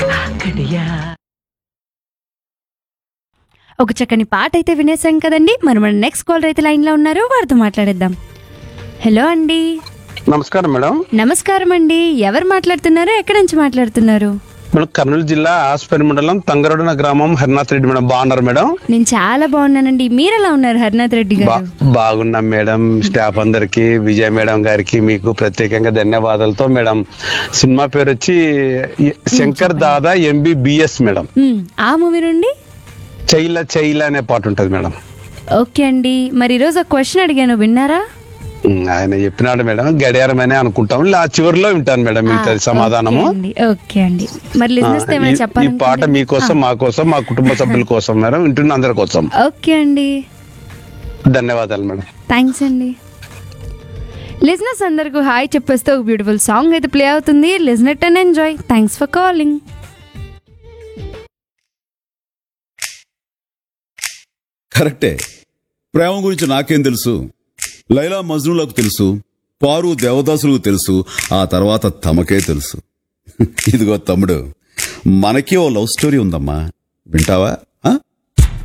కడియా ఒక చక్కని పాట అయితే వినేసాం కదండి మరి మన నెక్స్ట్ కాలర్ అయితే లైన్ లో ఉన్నారు వారితో మాట్లాడేద్దాం హలో అండి నమస్కారం మేడం నమస్కారం అండి ఎవరు మాట్లాడుతున్నారు ఎక్కడి నుంచి మాట్లాడుతున్నారు మేడం కర్నూలు జిల్లా ఆస్పరి మండలం తంగరోడన గ్రామం హరినాథ్ రెడ్డి మేడం బాగున్నారు మేడం నేను చాలా బాగున్నానండి మీరు ఎలా ఉన్నారు హరినాథ్ రెడ్డి బా- గారు బాగున్నాం మేడం స్టాఫ్ అందరికి విజయ మేడం గారికి మీకు ప్రత్యేకంగా ధన్యవాదాలతో మేడం సినిమా పేరు వచ్చి శంకర్ దాదా ఎంబీబీఎస్ మేడం మ్, ఆ మూవీ నుండి చైల చైల అనే పాట ఉంటది మేడం ఓకే అండి మరి ఈరోజు ఒక క్వశ్చన్ అడిగాను విన్నారా ఉమ్, ఆయన చెప్పినాడు మేడం గడియారమనే అనుకుంటాం ఆ చివరిలో వింటాను మేడం మిగతాది సమాధానము ఓకే అండి ఓకే అండి మరి ఆ, లిజినెస్ ఏమైనా ఈ- ఈ పాట చెప్పాలి మీకోసం మా కోసం మా కుటుంబ సభ్యుల కోసం మేడం వింటున్న అందరి కోసం ఓకే అండి ధన్యవాదాలు మేడం థ్యాంక్స్ అండి లిజినెస్ అందరికి హాయ్ చెప్పేస్తే ఒక బ్యూటిఫుల్ సాంగ్ అయితే ప్లే అవుతుంది listen and enjoy thanks for calling కరెక్టే ప్రేమ గురించి నాకేం తెలుసు లైలా మజ్నులకు తెలుసు పారు దేవదాసులకు తెలుసు ఆ తర్వాత తమకే తెలుసు ఇదిగో తమ్ముడు మనకి ఓ లవ్ స్టోరీ ఉందమ్మా వింటావా